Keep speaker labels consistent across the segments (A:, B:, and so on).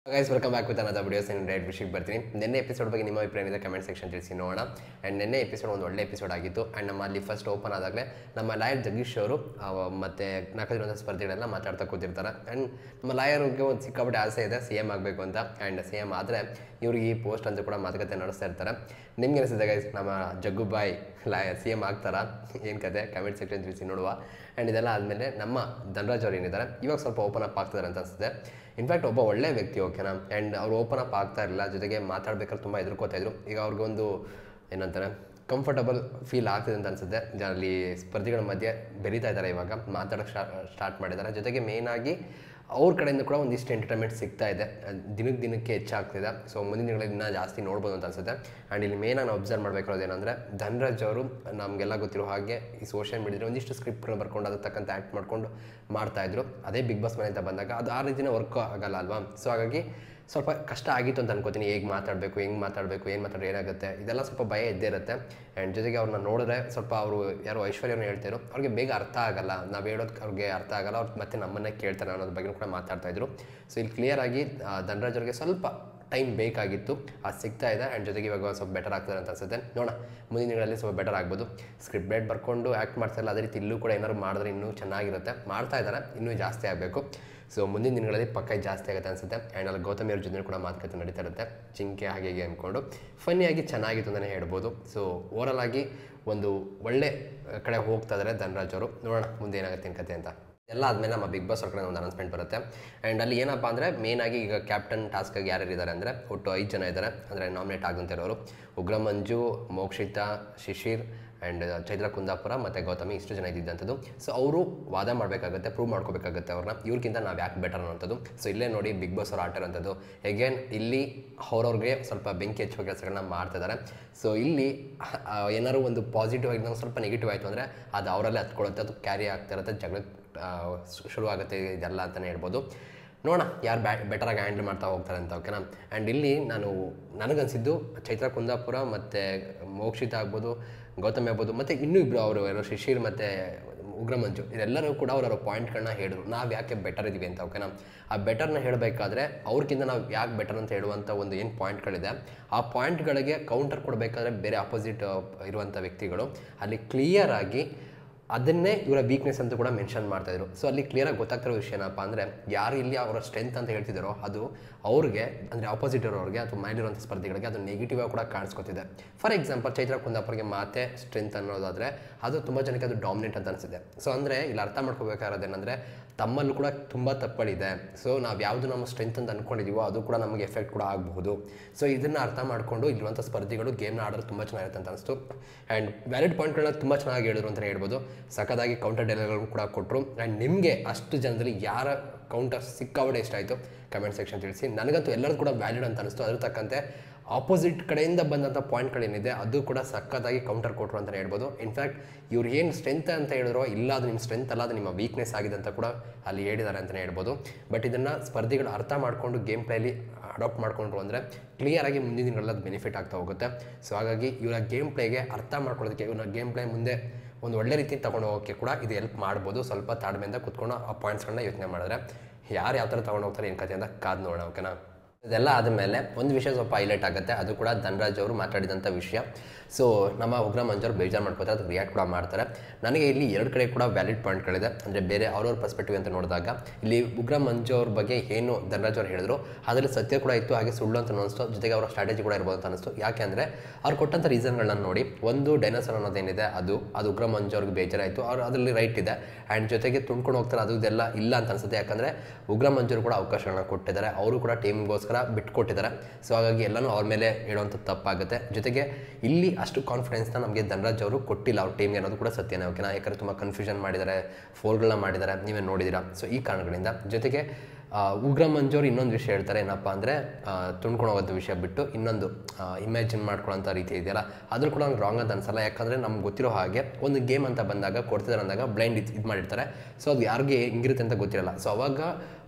A: guys welcome back with another videos in direct ವಿಷಯಕ್ಕೆ ಬರ್ತೀನಿ ನಿನ್ನೆ ಎಪಿಸೋಡ್ ಬಗ್ಗೆ ನಿಮ್ಮ ಅಭಿಪ್ರಾಯ ಏನಿದೆ ಕಮೆಂಟ್ ಸೆಕ್ಷನ್ ತಿಳಿಸಿ ನೋಡೋಣ ಆ್ಯಂಡ್ ನಿನ್ನೆ ಎಪಿಸೋಡ್ ಒಂದು ಒಳ್ಳೆ ಎಪಿಸೋಡ್ ಆಗಿತ್ತು ಆ್ಯಂಡ್ ನಮ್ಮ ಅಲ್ಲಿ ಫಸ್ಟ್ ಓಪನ್ ಆದಾಗಲೇ ನಮ್ಮ ಲಾಯರ್ ಜಗದೀಶ್ ಅವರು ಮತ್ತು ನಕಲಿರುವಂಥ ಸ್ಪರ್ಧೆಗಳೆಲ್ಲ ಮಾತಾಡ್ತಾ ಕೂತಿರ್ತಾರೆ ಆ್ಯಂಡ್ ನಮ್ಮ ಲಾಯರ್ಗೆ ಒಂದು ಸಿಕ್ಕಾಪಟ್ಟೆ ಆಸೆ ಇದೆ ಸಿ ಎಮ್ ಆಗಬೇಕು ಅಂತ ಆ್ಯಂಡ್ ಸಿ ಎಮ್ ಆದರೆ ಇವ್ರಿಗೆ ಈ ಪೋಸ್ಟ್ ಅಂತ ಕೂಡ ಮಾತುಕತೆ ನಡೆಸ್ತಾ ಇರ್ತಾರೆ ನಿಮ್ಗೆ ಅನಿಸಿದೆ ಗೈಸ್ ನಮ್ಮ ಜಗ್ಗುಬಾಯ್ ಲಾಯರ್ ಸಿ ಎಮ್ ಆಗ್ತಾರಾ ಏನು ಕತೆ ಕಮೆಂಟ್ ಸೆಕ್ಷನ್ ತಿಳಿಸಿ ನೋಡುವ ಆ್ಯಂಡ್ ಇದೆಲ್ಲ ಆದಮೇಲೆ ನಮ್ಮ ಧನರಾಜ್ ಅವ್ರು ಏನಿದ್ದಾರೆ ಇವಾಗ ಸ್ವಲ್ಪ ಓಪನ್ ಅಪ್ ಆಗ್ತಿದ್ದಾರೆ ಅಂತ ಅನಿಸುತ್ತೆ ಇನ್ಫ್ಯಾಕ್ಟ್ ಒಬ್ಬ ಒಳ್ಳೆ ವ್ಯಕ್ತಿ ಓಕೆನಾ ಆ್ಯಂಡ್ ಅವ್ರು ಓಪನ್ ಅಪ್ ಆಗ್ತಾ ಇರಲಿಲ್ಲ ಜೊತೆಗೆ ಮಾತಾಡ್ಬೇಕಾದ್ರೆ ತುಂಬ ಹೆದರ್ಕೋತಾ ಇದ್ರು ಈಗ ಅವ್ರಿಗೊಂದು ಏನಂತಾರೆ ಕಂಫರ್ಟಬಲ್ ಫೀಲ್ ಆಗ್ತಿದೆ ಅಂತ ಅನಿಸುತ್ತೆ ಅಲ್ಲಿ ಸ್ಪರ್ಧಿಗಳ ಮಧ್ಯೆ ಬೆರೀತಾ ಇದ್ದಾರೆ ಇವಾಗ ಮಾತಾಡೋಕ್ಕೆ ಸ್ಟಾರ್ಟ್ ಮಾಡಿದ್ದಾರೆ ಜೊತೆಗೆ ಮೇಯ್ನಾಗಿ ಅವ್ರ ಕಡೆಯಿಂದ ಕೂಡ ಒಂದಿಷ್ಟು ಎಂಟರ್ಟೈನ್ಮೆಂಟ್ ಸಿಗ್ತಾ ಇದೆ ಅದ್ ದಿನಕ್ಕೆ ದಿನಕ್ಕೆ ಹೆಚ್ಚಾಗ್ತಿದೆ ಸೊ ಮುಂದಿನ ದಿನಗಳಲ್ಲಿ ಇನ್ನೂ ಜಾಸ್ತಿ ನೋಡ್ಬೋದು ಅಂತ ಅನ್ಸುತ್ತೆ ಆ್ಯಂಡ್ ಇಲ್ಲಿ ಮೇನ್ ನಾನು ಅಬ್ಸರ್ವ್ ಮಾಡಬೇಕಾರೋದು ಏನಂದರೆ ಧನರಾಜ್ ಅವರು ನಮಗೆಲ್ಲ ಗೊತ್ತಿರೋ ಹಾಗೆ ಈ ಸೋಷಿಯಲ್ ಮೀಡಿಯಾದಲ್ಲಿ ಒಂದಿಷ್ಟು ಸ್ಕ್ರಿಪ್ಟ್ಗಳನ್ನ ಬರ್ಕೊಂಡು ಅದಕ್ಕೆ ತಕ್ಕಂತೆ ಆ್ಯಕ್ಟ್ ಮಾಡ್ಕೊಂಡು ಮಾಡ್ತಾಯಿದ್ರು ಅದೇ ಬಿಗ್ ಬಾಸ್ ಮನೆ ಅಂತ ಬಂದಾಗ ಅದು ಆ ರೀತಿನೇ ವರ್ಕ್ ಆಗಲ್ಲ ಅಲ್ವಾ ಸೊ ಹಾಗಾಗಿ ಸ್ವಲ್ಪ ಕಷ್ಟ ಆಗಿತ್ತು ಅಂತ ಅನ್ಕೋತೀನಿ ಹೇಗೆ ಮಾತಾಡಬೇಕು ಹೆಂಗೆ ಮಾತಾಡಬೇಕು ಏನು ಮಾತಾಡೋ ಏನಾಗುತ್ತೆ ಇದೆಲ್ಲ ಸ್ವಲ್ಪ ಭಯ ಇದ್ದೇ ಇರುತ್ತೆ ಆ್ಯಂಡ್ ಜೊತೆಗೆ ಅವ್ರನ್ನ ನೋಡಿದ್ರೆ ಸ್ವಲ್ಪ ಅವರು ಯಾರೋ ಐಶ್ವರ್ಯವ್ರನ್ನ ಹೇಳ್ತಾರೋ ಅವ್ರಿಗೆ ಬೇಗ ಅರ್ಥ ಆಗಲ್ಲ ನಾವು ಹೇಳೋದು ಅವ್ರಿಗೆ ಅರ್ಥ ಆಗಲ್ಲ ಅವ್ರು ಮತ್ತೆ ನಮ್ಮನ್ನೇ ಕೇಳ್ತಾರೆ ಅನ್ನೋದ್ರ ಬಗ್ಗೆ ಕೂಡ ಮಾತಾಡ್ತಾಯಿದ್ರು ಸೊ ಇಲ್ಲಿ ಕ್ಲಿಯರಾಗಿ ಧನರಾಜ್ ಅವ್ರಿಗೆ ಸ್ವಲ್ಪ ಟೈಮ್ ಬೇಕಾಗಿತ್ತು ಅದು ಸಿಗ್ತಾ ಇದೆ ಆ್ಯಂಡ್ ಜೊತೆಗೆ ಇವಾಗ ಸ್ವಲ್ಪ ಬೆಟರ್ ಆಗ್ತದೆ ಅಂತ ಅನ್ಸುತ್ತೆ ನೋಡೋಣ ಮುಂದಿನ ದಿನಗಳಲ್ಲಿ ಸ್ವಲ್ಪ ಬೆಟರ್ ಆಗ್ಬೋದು ಸ್ಕ್ರಿಪ್ಟ್ ಬೇಡ್ ಬರ್ಕೊಂಡು ಆ್ಯಕ್ಟ್ ಮಾಡ್ತಾಯಿಲ್ಲ ಅದೇ ರೀತಿ ಇಲ್ಲೂ ಕೂಡ ಏನಾದ್ರು ಮಾಡಿದ್ರೆ ಇನ್ನೂ ಚೆನ್ನಾಗಿರುತ್ತೆ ಮಾಡ್ತಾ ಇದ್ದಾರೆ ಇನ್ನೂ ಜಾಸ್ತಿ ಆಗಬೇಕು ಸೊ ಮುಂದಿನ ದಿನಗಳಲ್ಲಿ ಪಕ್ಕ ಜಾಸ್ತಿ ಆಗುತ್ತೆ ಅನಿಸುತ್ತೆ ಆ್ಯಂಡ್ ಅಲ್ಲಿ ಗೌತಮಿ ಅವ್ರ ಜೊತೆ ಕೂಡ ಮಾತುಕತೆ ನಡೀತಾ ಇರುತ್ತೆ ಜಿಂಕೆ ಹಾಗೆ ಹೀಗೆ ಅಂದ್ಕೊಂಡು ಫನ್ನಿಯಾಗಿ ಚೆನ್ನಾಗಿತ್ತು ಅಂತಲೇ ಹೇಳ್ಬೋದು ಸೊ ಓವರಲ್ ಆಗಿ ಒಂದು ಒಳ್ಳೆ ಕಡೆ ಹೋಗ್ತಾ ಇದ್ದಾರೆ ಧನರಾಜ್ ಅವರು ನೋಡೋಣ ಮುಂದೆ ಏನಾಗುತ್ತೆ ಏನು ಕತೆ ಅಂತ ಎಲ್ಲ ಆದಮೇಲೆ ನಮ್ಮ ಬಿಗ್ ಬಾಸ್ ಅವ್ರ ಕಡೆ ಒಂದು ಅನೌನ್ಸ್ಮೆಂಟ್ ಬರುತ್ತೆ ಆ್ಯಂಡ್ ಅಲ್ಲಿ ಏನಪ್ಪ ಅಂದರೆ ಮೇನಾಗಿ ಈಗ ಕ್ಯಾಪ್ಟನ್ ಟಾಸ್ಕಾಗಿ ಯಾರ್ಯಾರು ಇದ್ದಾರೆ ಅಂದರೆ ಒಟ್ಟು ಐದು ಜನ ಇದ್ದಾರೆ ಅಂದರೆ ನಾಮಿನೇಟ್ ಆದಂತಿರೋರು ಉಗ್ರ ಮಂಜು ಮೋಕ್ಷಿತಾ ಶಿಶಿರ್ ಆ್ಯಂಡ್ ಚೈತ್ರ ಕುಂದಾಪುರ ಮತ್ತು ಗೌತಮಿ ಇಷ್ಟು ಜನ ಇದ್ದಿದ್ದಂಥದ್ದು ಸೊ ಅವರು ವಾದ ಮಾಡಬೇಕಾಗುತ್ತೆ ಪ್ರೂವ್ ಮಾಡ್ಕೋಬೇಕಾಗುತ್ತೆ ಅವ್ರನ್ನ ಇವ್ರಿಗಿಂತ ನಾವು ಯಾಕೆ ಬೆಟರ್ ಅನ್ನೋಂಥದ್ದು ಸೊ ಇಲ್ಲೇ ನೋಡಿ ಬಿಗ್ ಬಾಸ್ ಅವ್ರು ಆಟ ಇರೋಂಥದ್ದು ಎಗೇನ್ ಇಲ್ಲಿ ಅವ್ರವ್ರಿಗೆ ಸ್ವಲ್ಪ ಬೆಂಕಿ ಹಚ್ಚುವ ಕೆಲಸಗಳನ್ನ ಮಾಡ್ತಿದ್ದಾರೆ ಸೊ ಇಲ್ಲಿ ಆ, ಏನಾದ್ರು ಒಂದು ಪಾಸಿಟಿವ್ ಆಗಿ ಸ್ವಲ್ಪ ನೆಗೆಟಿವ್ ಆಯಿತು ಅಂದರೆ ಅದು ಅವರಲ್ಲೇ ಹತ್ಕೊಳ್ಳುತ್ತೆ ಅದು ಕ್ಯಾರಿ ಆಗ್ತಾ ಇರುತ್ತೆ ಜಗಳ ಆ, ಶು- ಶುರುವಾಗುತ್ತೆ ಇದೆಲ್ಲ ಅಂತಲೇ ಹೇಳ್ಬೋದು ನೋಡೋಣ ಯಾರು ಬ್ಯಾ ಬೆಟರಾಗಿ ಹ್ಯಾಂಡಲ್ ಮಾಡ್ತಾ ಹೋಗ್ತಾರೆ ಅಂತ ಓಕೆನಾ ಆ್ಯಂಡ್ ಇಲ್ಲಿ ನಾನು ನನಗನ್ಸಿದ್ದು ಚೈತ್ರ ಕುಂದಾಪುರ ಮತ್ತು ಮೋಕ್ಷಿತ ಆಗ್ಬೋದು ಗೌತಮಿ ಆಗ್ಬೋದು ಮತ್ತು ಇನ್ನೂ ಇಬ್ಬರು ಅವರು ಯಾರೋ ಶಿಶಿರ್ ಮತ್ತು ಉಗ್ರ ಮಂಜು ಇದೆಲ್ಲರೂ ಕೂಡ ಅವರವರ ಪಾಯಿಂಟ್ಗಳನ್ನ ಹೇಳಿದ್ರು ನಾವು ಯಾಕೆ ಬೆಟರ್ ಇದ್ದೀವಿ ಅಂತ ಓಕೆನಾ ಆ ಬೆಟರ್ನ ಹೇಳಬೇಕಾದ್ರೆ ಅವ್ರಿಗಿಂತ ನಾವು ಯಾಕೆ ಬೆಟರ್ ಅಂತ ಹೇಳುವಂಥ ಒಂದು ಏನು ಪಾಯಿಂಟ್ಗಳಿದೆ ಆ ಪಾಯಿಂಟ್ಗಳಿಗೆ ಕೌಂಟರ್ ಕೊಡಬೇಕಾದ್ರೆ ಬೇರೆ ಆಪೋಸಿಟ್ ಇರುವಂಥ ವ್ಯಕ್ತಿಗಳು ಅಲ್ಲಿ ಕ್ಲಿಯರ್ ಆಗಿ ಅದನ್ನೇ ಇವರ ವೀಕ್ನೆಸ್ ಅಂತ ಕೂಡ ಮೆನ್ಷನ್ ಮಾಡ್ತಾಯಿದ್ರು ಸೊ ಅಲ್ಲಿ ಕ್ಲಿಯರಾಗಿ ಗೊತ್ತಾಗ್ತಿರೋ ವಿಷಯ ಏನಪ್ಪ ಅಂದರೆ ಯಾರು ಇಲ್ಲಿ ಅವರ ಸ್ಟ್ರೆಂತ್ ಅಂತ ಹೇಳ್ತಿದ್ದಾರೋ ಅದು ಅವ್ರಿಗೆ ಅಂದರೆ ಆಪೋಸಿಟ್ ಇರೋರಿಗೆ ಅಥವಾ ಮೇಲಿರುವಂಥ ಸ್ಪರ್ಧಿಗಳಿಗೆ ಅದು ನೆಗೆಟಿವ್ ಆಗಿ ಕೂಡ ಕಾಣಿಸ್ಕೊತಿದೆ ಫಾರ್ ಎಕ್ಸಾಂಪಲ್ ಚೈತ್ರ ಕುಂದಾಪುರ್ಗೆ ಮಾತೆ ಸ್ಟ್ರೆಂತ್ ಅನ್ನೋದಾದರೆ ಅದು ತುಂಬ ಜನಕ್ಕೆ ಅದು ಡಾಮಿನೇಟ್ ಅಂತ ಅನಿಸಿದೆ ಸೊ ಅಂದರೆ ಇಲ್ಲಿ ಅರ್ಥ ಮಾಡ್ಕೋಬೇಕಾಗಿರೋದೇನೆಂದರೆ ತಮ್ಮಲ್ಲೂ ಕೂಡ ತುಂಬ ತಪ್ಪುಗಳಿದೆ ಸೊ ನಾವು ಯಾವುದು ನಮ್ಮ ಸ್ಟ್ರೆಂತ್ ಅಂತ ಅಂದ್ಕೊಂಡಿದ್ದೀವೋ ಅದು ಕೂಡ ನಮಗೆ ಎಫೆಕ್ಟ್ ಕೂಡ ಆಗಬಹುದು ಸೊ ಇದನ್ನು ಅರ್ಥ ಮಾಡಿಕೊಂಡು ಇಲ್ಲಿರುವಂಥ ಸ್ಪರ್ಧಿಗಳು ಗೇಮ್ನ ಆಡೋದು ತುಂಬ ಚೆನ್ನಾಗಿರುತ್ತೆ ಅಂತ ಅನಿಸ್ತು ಆ್ಯಂಡ್ ವ್ಯಾಲಿಡ್ ಪಾಯಿಂಟ್ಗಳನ್ನ ತುಂಬ ಚೆನ್ನಾಗಿ ಹೇಳಿದ್ರು ಅಂತಲೇ ಹೇಳ್ಬೋದು ಸಖತ್ತಾಗಿ ಕೌಂಟರ್ ಡೈಲಾಗ್ಗಳು ಕೂಡ ಕೊಟ್ಟರು ಆ್ಯಂಡ್ ನಿಮಗೆ ಅಷ್ಟು ಜನದಲ್ಲಿ ಯಾರ ಕೌಂಟರ್ ಸಿಕ್ಕಾವಡೆ ಇಷ್ಟ ಆಯಿತು ಕಮೆಂಟ್ ಸೆಕ್ಷನ್ ತಿಳಿಸಿ ನನಗಂತೂ ಎಲ್ಲರೂ ಕೂಡ ವ್ಯಾಲಿಡ್ ಅಂತ ಅನಿಸ್ತು ಅದ್ರ ತಕ್ಕಂತೆ ಆಪೋಸಿಟ್ ಕಡೆಯಿಂದ ಬಂದಂಥ ಪಾಯಿಂಟ್ಗಳೇನಿದೆ ಅದು ಕೂಡ ಸಖತ್ತಾಗಿ ಕೌಂಟರ್ ಕೊಟ್ಟರು ಅಂತಲೇ ಹೇಳ್ಬೋದು ಇನ್ಫ್ಯಾಕ್ಟ್ ಇವ್ರು ಏನು ಸ್ಟ್ರೆಂತ್ ಅಂತ ಹೇಳಿದ್ರು ಇಲ್ಲ ಅದು ನಿಮ್ಮ ಸ್ಟ್ರೆಂತ್ ಅಲ್ಲ ಅದು ನಿಮ್ಮ ವೀಕ್ನೆಸ್ ಆಗಿದೆ ಅಂತ ಕೂಡ ಅಲ್ಲಿ ಹೇಳಿದ್ದಾರೆ ಅಂತಲೇ ಹೇಳ್ಬೋದು ಬಟ್ ಇದನ್ನು ಸ್ಪರ್ಧಿಗಳು ಅರ್ಥ ಮಾಡಿಕೊಂಡು ಗೇಮ್ ಪ್ಲೇಲಿ ಅಡಾಪ್ಟ್ ಮಾಡ್ಕೊಂಡ್ರು ಅಂದರೆ ಕ್ಲಿಯರಾಗಿ ಮುಂದಿನ ದಿನಗಳಲ್ಲಿ ಅದು ಬೆನಿಫಿಟ್ ಆಗ್ತಾ ಹೋಗುತ್ತೆ ಸೊ ಹಾಗಾಗಿ ಇವರ ಗೇಮ್ ಪ್ಲೇಗೆ ಅರ್ಥ ಮಾಡ್ಕೊಳ್ಳೋದಕ್ಕೆ ಇವರ ಗೇಮ್ ಪ್ಲೇ ಮುಂದೆ ಒಂದು ಒಳ್ಳೆ ರೀತಿ ತೊಗೊಂಡು ಹೋಗೋಕ್ಕೆ ಕೂಡ ಇದು ಹೆಲ್ಪ್ ಮಾಡ್ಬೋದು ಸ್ವಲ್ಪ ತಾಳ್ಮೆಯಿಂದ ಕುತ್ಕೊಂಡು ಆ ಪಾಯಿಂಟ್ಸ್ಗಳನ್ನ ಯೋಚನೆ ಮಾಡಿದ್ರೆ ಯಾರು ಯಾವ ಥರ ತೊಗೊಂಡು ಹೋಗ್ತಾರೆ ಏನು ಕತೆ ಅಂತ ಕಾದು ನೋಡೋಣ ಓಕೆನಾ ಇದೆಲ್ಲ ಆದಮೇಲೆ ಒಂದು ವಿಷಯ ಸ್ವಲ್ಪ ಹೈಲೈಟ್ ಆಗುತ್ತೆ ಅದು ಕೂಡ ಧನರಾಜ್ ಅವರು ಮಾತಾಡಿದಂಥ ವಿಷಯ ಸೊ ನಮ್ಮ ಉಗ್ರ ಮಂಜವ್ರು ಬೇಜಾರು ಮಾಡ್ಕೋತಾರೆ ಅದಕ್ಕೆ ರಿಯಾಕ್ಟ್ ಕೂಡ ಮಾಡ್ತಾರೆ ನನಗೆ ಇಲ್ಲಿ ಎರಡು ಕಡೆ ಕೂಡ ವ್ಯಾಲಿಡ್ ಪಾಯಿಂಟ್ಗಳಿದೆ ಅಂದರೆ ಬೇರೆ ಅವ್ರವ್ರ ಪರ್ಸ್ಪೆಕ್ಟಿವ್ ಅಂತ ನೋಡಿದಾಗ ಇಲ್ಲಿ ಉಗ್ರ ಮಂಜು ಅವ್ರ ಬಗ್ಗೆ ಏನು ಧನರಾಜ್ ಅವ್ರು ಹೇಳಿದ್ರು ಅದರಲ್ಲಿ ಸತ್ಯ ಕೂಡ ಇತ್ತು ಹಾಗೆ ಸುಳ್ಳು ಅಂತ ಅನಿಸ್ತು ಜೊತೆಗೆ ಅವರ ಸ್ಟ್ರಾಟಜಿ ಕೂಡ ಇರ್ಬೋದು ಅಂತ ಅನಿಸ್ತು ಯಾಕೆ ಅಂದರೆ ಅವ್ರು ಕೊಟ್ಟಂಥ ರೀಸನ್ಗಳನ್ನ ನೋಡಿ ಒಂದು ಡೈನೋಸರ್ ಅನ್ನೋದೇನಿದೆ ಅದು ಅದು ಉಗ್ರ ಮಂಜು ಅವ್ರಿಗೆ ಬೇಜಾರಾಯಿತು ಅವ್ರು ಅದರಲ್ಲಿ ರೈಟ್ ಇದೆ ಆ್ಯಂಡ್ ಜೊತೆಗೆ ತುಂಡ್ಕೊಂಡು ಹೋಗ್ತಾರೆ ಅದು ಇದೆಲ್ಲ ಇಲ್ಲ ಅಂತ ಅನ್ಸುತ್ತೆ ಯಾಕಂದರೆ ಉಗ್ರ ಮಂಜೂರು ಕೂಡ ಅವಕಾಶಗಳನ್ನ ಕೊಟ್ಟಿದ್ದಾರೆ ಅವರು ಕೂಡ ಟೀಮ್ಗೋಸ್ಕರ ಬಿಟ್ಕೊಟ್ಟಿದ್ದಾರೆ ಸೊ ಹಾಗಾಗಿ ಎಲ್ಲನೂ ಅವ್ರ ಮೇಲೆ ಹೇಳುವಂಥದ್ದು ತಪ್ಪಾಗುತ್ತೆ ಜೊತೆಗೆ ಇಲ್ಲಿ ಅಷ್ಟು ಕಾನ್ಫಿಡೆನ್ಸ್ನ ನಮಗೆ ಧನರಾಜ್ ಅವರು ಕೊಟ್ಟಿಲ್ಲ ಅವ್ರ ಟೀಮ್ಗೆ ಅನ್ನೋದು ಕೂಡ ಸತ್ಯನೇ ಓಕೆನಾ ಯಾಕಂದರೆ ತುಂಬ ಕನ್ಫ್ಯೂಷನ್ ಮಾಡಿದ್ದಾರೆ ಫೋಲ್ಗಳನ್ನ ಮಾಡಿದ್ದಾರೆ ನೀವೇ ನೋಡಿದ್ದೀರಾ ಸೊ ಈ ಕಾರಣಗಳಿಂದ ಜೊತೆಗೆ ಆ, ಉಗ್ರ ಮಂಜೋರು ಇನ್ನೊಂದು ವಿಷಯ ಹೇಳ್ತಾರೆ ಏನಪ್ಪ ಅಂದರೆ ತುಂಡ್ಕೊಂಡು ಹೋಗೋದು ವಿಷಯ ಬಿಟ್ಟು ಇನ್ನೊಂದು ಇಮ್ಯಾಜಿನ್ ಮಾಡ್ಕೊಳ್ಳೋಂಥ ರೀತಿ ಇದೆಯಲ್ಲ ಅದ್ರ ಕೂಡ ನಂಗೆ ರಾಂಗ್ ಅಂತ ಅನ್ಸಲ್ಲ ಯಾಕಂದರೆ ನಮ್ಗೆ ಗೊತ್ತಿರೋ ಹಾಗೆ ಒಂದು ಗೇಮ್ ಅಂತ ಬಂದಾಗ ಕೊಡ್ತಿದ್ದಾರೆ ಅಂದಾಗ ಬ್ಲೈಂಡ್ ಇದು ಇದು ಮಾಡಿರ್ತಾರೆ ಸೊ ಅದು ಯಾರಿಗೆ ಹೆಂಗಿರುತ್ತೆ ಅಂತ ಗೊತ್ತಿರಲ್ಲ ಸೊ ಅವಾಗ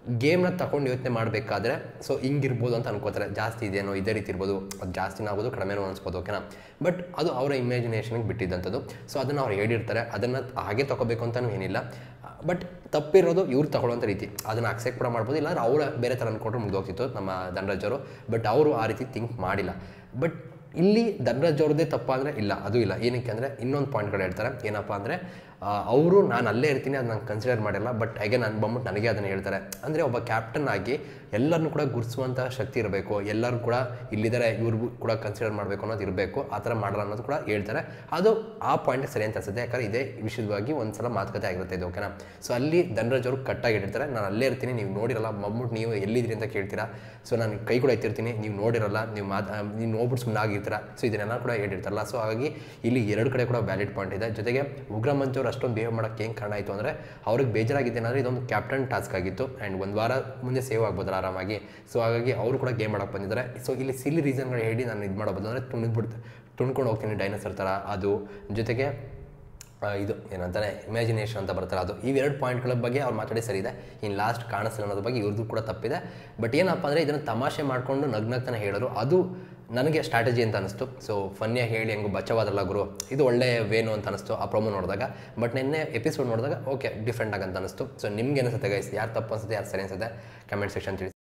A: ಗೇಮ್ನ ತಗೊಂಡು ಯೋಚನೆ ಮಾಡಬೇಕಾದ್ರೆ ಸೊ ಹಿಂಗಿರ್ಬೋದು ಅಂತ ಅನ್ಕೋತಾರೆ ಜಾಸ್ತಿ ಇದೇನೋ ಇದೇ ರೀತಿ ಇರ್ಬೋದು ಅದು ಜಾಸ್ತಿನೂ ಆಗೋದು ಕಡಿಮೆನೂ ಅನ್ಸ್ಬೋದು ಓಕೆನಾ ಬಟ್ ಅದು ಅವರ ಇಮ್ಯಾಜಿನೇಷನ್ಗೆ ಬಿಟ್ಟಿದ್ದಂಥದ್ದು ಸೊ ಅದನ್ನು ಅವ್ರು ಹೇಳಿರ್ತಾರೆ ಅದನ್ನು ಹಾಗೆ ತಗೋಬೇಕು ಅಂತಲೂ ಏನಿಲ್ಲ ಬಟ್ ತಪ್ಪಿರೋದು ಇವ್ರು ತಗೊಳ್ಳೋಂಥ ರೀತಿ ಅದನ್ನು ಅಕ್ಸೆಪ್ಟ್ ಕೂಡ ಮಾಡ್ಬೋದು ಇಲ್ಲ ಅವ್ರ ಬೇರೆ ಥರ ಅಂದ್ಕೊಂಡ್ರೆ ಮುಗ್ದೋಗ್ತಿತ್ತು ನಮ್ಮ ಧನರಾಜ್ ಅವರು ಬಟ್ ಅವರು ಆ ರೀತಿ ಥಿಂಕ್ ಮಾಡಿಲ್ಲ ಬಟ್ ಇಲ್ಲಿ ಧನರಾಜ್ ಅವ್ರದ್ದೇ ತಪ್ಪ ಅಂದರೆ ಇಲ್ಲ ಅದು ಇಲ್ಲ ಏನಕ್ಕೆ ಅಂದರೆ ಇನ್ನೊಂದು ಪಾಯಿಂಟ್ಗಳು ಹೇಳ್ತಾರೆ ಏನಪ್ಪ ಅಂದರೆ ಅವರು ನಾನು ಅಲ್ಲೇ ಇರ್ತೀನಿ ಅದು ನಾನು ಕನ್ಸಿಡರ್ ಮಾಡಿಲ್ಲ ಬಟ್ ಹಾಗೆ ನಾನು ಬಂದ್ಬಿಟ್ಟು ನನಗೆ ಅದನ್ನು ಹೇಳ್ತಾರೆ ಅಂದರೆ ಒಬ್ಬ ಕ್ಯಾಪ್ಟನ್ ಆಗಿ ಎಲ್ಲರನ್ನೂ ಕೂಡ ಗುರುತಿಸುವಂಥ ಶಕ್ತಿ ಇರಬೇಕು ಎಲ್ಲರೂ ಕೂಡ ಇಲ್ಲಿದ್ದಾರೆ ಇವ್ರಿಗೂ ಕೂಡ ಕನ್ಸಿಡರ್ ಮಾಡಬೇಕು ಅನ್ನೋದು ಇರಬೇಕು ಆ ಥರ ಮಾಡಲ್ಲ ಅನ್ನೋದು ಕೂಡ ಹೇಳ್ತಾರೆ ಅದು ಆ ಪಾಯಿಂಟ್ ಸರಿ ಅಂತ ಅನ್ಸುತ್ತೆ ಯಾಕಂದ್ರೆ ಇದೇ ವಿಷಯವಾಗಿ ಒಂದು ಸಲ ಮಾತುಕತೆ ಆಗಿರುತ್ತೆ ಇದು ಓಕೆನಾ ಸೊ ಅಲ್ಲಿ ಧನರಾಜ್ ಅವರು ಕಟ್ಟಾಗಿ ಹೇಳಿರ್ತಾರೆ ನಾನು ಅಲ್ಲೇ ಇರ್ತೀನಿ ನೀವು ನೋಡಿರಲ್ಲ ಬಂದ್ಬಿಟ್ಟು ನೀವು ಎಲ್ಲಿದ್ರಿ ಅಂತ ಕೇಳ್ತೀರಾ ಸೊ ನಾನು ಕೈ ಕೂಡ ಎತ್ತಿರ್ತೀನಿ ನೀವು ನೋಡಿರಲ್ಲ ನೀವು ಮಾತು ನೀವು ನೋಡ್ಬಿಟ್ಟು ಸುಮ್ಮನೆ ಆಗಿರ್ತೀರ ಸೊ ಇದನ್ನೆಲ್ಲ ಕೂಡ ಹೇಳಿರ್ತಾರಲ್ಲ ಸೊ ಹಾಗಾಗಿ ಇಲ್ಲಿ ಎರಡು ಕಡೆ ಕೂಡ ವ್ಯಾಲಿಡ್ ಪಾಯಿಂಟ್ ಇದೆ ಜೊತೆಗೆ ಉಗ್ರ ಮಂಚ್ ಅವರು ಅಷ್ಟೊಂದು ಬಿಹೇವ್ ಮಾಡೋಕ್ಕೆ ಏನು ಕಾರಣ ಆಯಿತು ಅಂದರೆ ಅವ್ರಿಗೆ ಬೇಜಾರಾಗಿದ್ದೇನೆಂದರೆ ಇದೊಂದು ಕ್ಯಾಪ್ಟನ್ ಟಾಸ್ಕ್ ಆಗಿತ್ತು ಆ್ಯಂಡ್ ಒಂದು ವಾರ ಮುಂದೆ ಸೇವ್ ಆಗ್ಬೋದಲ್ಲ ಆರಾಮಾಗಿ ಸೊ ಹಾಗಾಗಿ ಅವರು ಕೂಡ ಗೇಮ್ ಮಾಡೋಕ್ಕೆ ಬಂದಿದ್ದಾರೆ ಸೊ ಇಲ್ಲಿ ಸಿಲ್ಲಿ ರೀಸನ್ಗಳು ಹೇಳಿ ನಾನು ಇದು ಮಾಡೋಬೋದು ಅಂದರೆ ತುಣಿದ್ಬಿಡ್ತು ತುಣ್ಕೊಂಡು ಹೋಗ್ತೀನಿ ಡೈನೋಸರ್ ಥರ ಅದು ಜೊತೆಗೆ ಆ, ಇದು ಏನಂತಾರೆ ಇಮ್ಯಾಜಿನೇಷನ್ ಅಂತ ಬರ್ತಾರೆ ಅದು ಇವೆರಡು ಪಾಯಿಂಟ್ಗಳ ಬಗ್ಗೆ ಅವ್ರು ಮಾತಾಡಿ ಸರಿ ಇದೆ ಇನ್ನು ಲಾಸ್ಟ್ ಕಾಣಿಸಲ್ಲ ಅನ್ನೋದ್ರ ಬಗ್ಗೆ ಇವ್ರದ್ದು ಕೂಡ ತಪ್ಪಿದೆ ಬಟ್ ಏನಪ್ಪ ಅಂದರೆ ಇದನ್ನು ತಮಾಷೆ ಮಾಡಿಕೊಂಡು ನಗ್ನಗ್ತಾನೆ ಹೇಳೋರು ಅದು ನನಗೆ ಸ್ಟ್ರಾಟಜಿ ಅಂತ ಅನಿಸ್ತು ಸೊ ಫನ್ನಿಯಾಗಿ ಹೇಳಿ ಹೆಂಗು ಬಚ್ಚವಾದಲ್ಲ ಗುರು ಇದು ಒಳ್ಳೆ ವೇನು ಅಂತ ಅನಿಸ್ತು ಆ ಪ್ರೊಮೋ ನೋಡಿದಾಗ ಬಟ್ ನಿನ್ನೆ ಎಪಿಸೋಡ್ ನೋಡಿದಾಗ ಓಕೆ ಡಿಫ್ರೆಂಟ್ ಆಗಂತ ಅನಿಸ್ತು ಸೊ ನಿಮ್ಗೆ ಅನಿಸುತ್ತೆ ಗೈಸ್ ಯಾರು ತಪ್ಪು ಅನಿಸುತ್ತೆ ಯಾರು ಸರಿ ಅನಿಸುತ್ತೆ ಕಮೆಂಟ್ ಸೆಕ್ಷನ್ ತಿಳಿಸಿ